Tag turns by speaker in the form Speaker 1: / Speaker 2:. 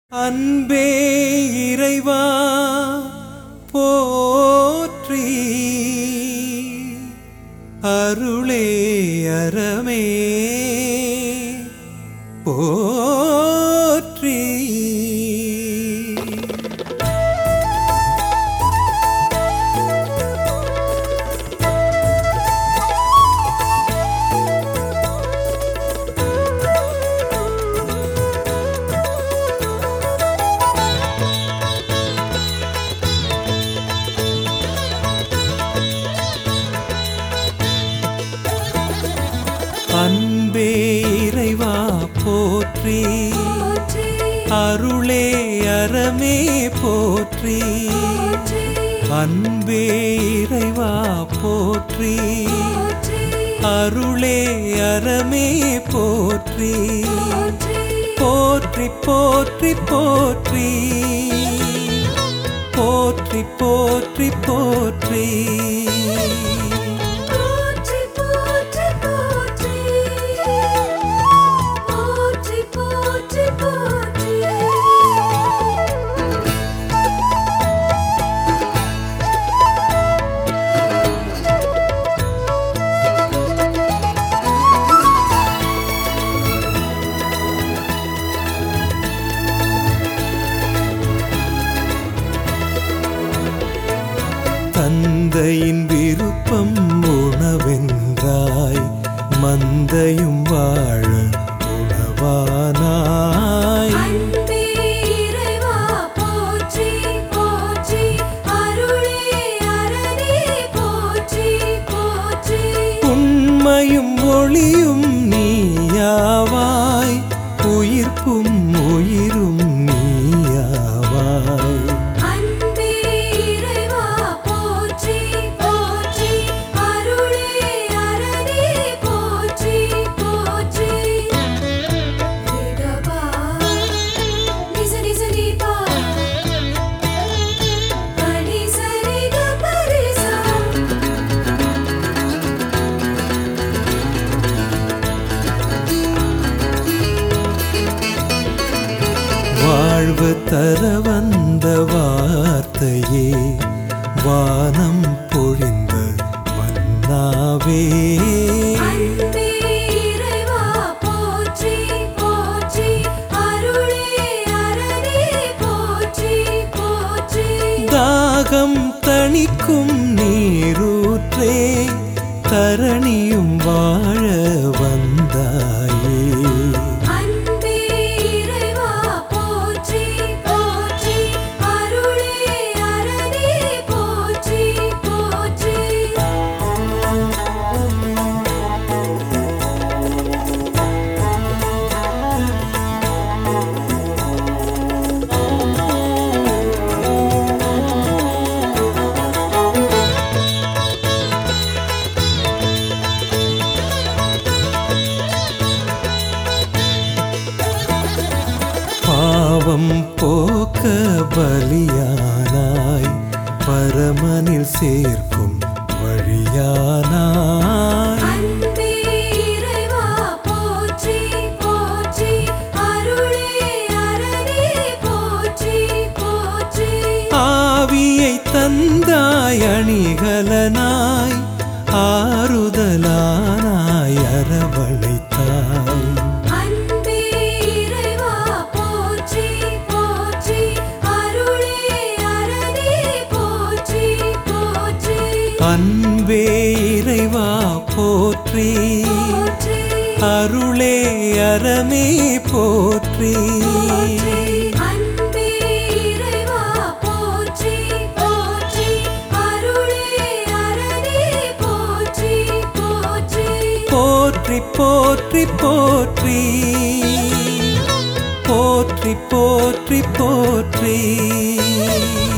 Speaker 1: அன்பே இறைவா போற்றி அருளே அறமே போற்றி அன்பே இறைவா போற்றி அருளே அறமே போற்றி அன்பே இறைவா போற்றி அருளே அறமே போற்றி போற்றி போற்றி போற்றி போற்றி போற்றி போற்றி
Speaker 2: போற்றி போற்றி போற்றி போற்றி போற்றி போற்றி
Speaker 1: தந்தையின் விருப்பம் உணவென்றாய் மந்தையும் வாழ உணவானாய்
Speaker 2: அன்பே இறைவா போற்றி போற்றி அருளே அரணே போற்றி போற்றி
Speaker 1: உண்மையும் ஒளியும் நீயாவாய் உயிர்ப்பும் உயிரும் நீயாவாய்
Speaker 2: அன்பே இறைவா போற்றி போற்றி அருளே அரணே போற்றி போற்றி விடபா நிச நிச நீபா பனி சரி க பரிசா
Speaker 1: வாழ்வு தர வந்த வார்த்தையே வானம் பொழிந்த மன்னாவே
Speaker 2: அன்பே இறைவா போற்றி போற்றி அருளே அரணே போற்றி போற்றி
Speaker 1: தாகம் தணிக்கும் நீரூற்றே தரணியும் வாழ வந்தாயே
Speaker 2: அன்பே இறைவா போற்றி போற்றி அருளே அரணே போற்றி போற்றி
Speaker 1: பாவம் போக்க பலியானாய் பரமனில் சேர்க்கும் வழியானாய்
Speaker 2: அன்பே இறைவா போற்றி போற்றி அருளே அரணே போற்றி போற்றி
Speaker 1: ஆவியை தந்தாய் அணிகலனாய் ஆறுதலானாய் அரவழைத்தாய்
Speaker 2: அன்பே இறைவா போற்றி போற்றி அருளே அரணே போற்றி போற்றி
Speaker 1: அன்பே இறைவா போற்றி
Speaker 2: போற்றி
Speaker 1: அருளே அறமே போற்றி
Speaker 2: அன்பே இறைவா போற்றி போற்றி அருளே அரணே போற்றி போற்றி
Speaker 1: போற்றி போற்றி போற்றி போற்றி போற்றி போற்றி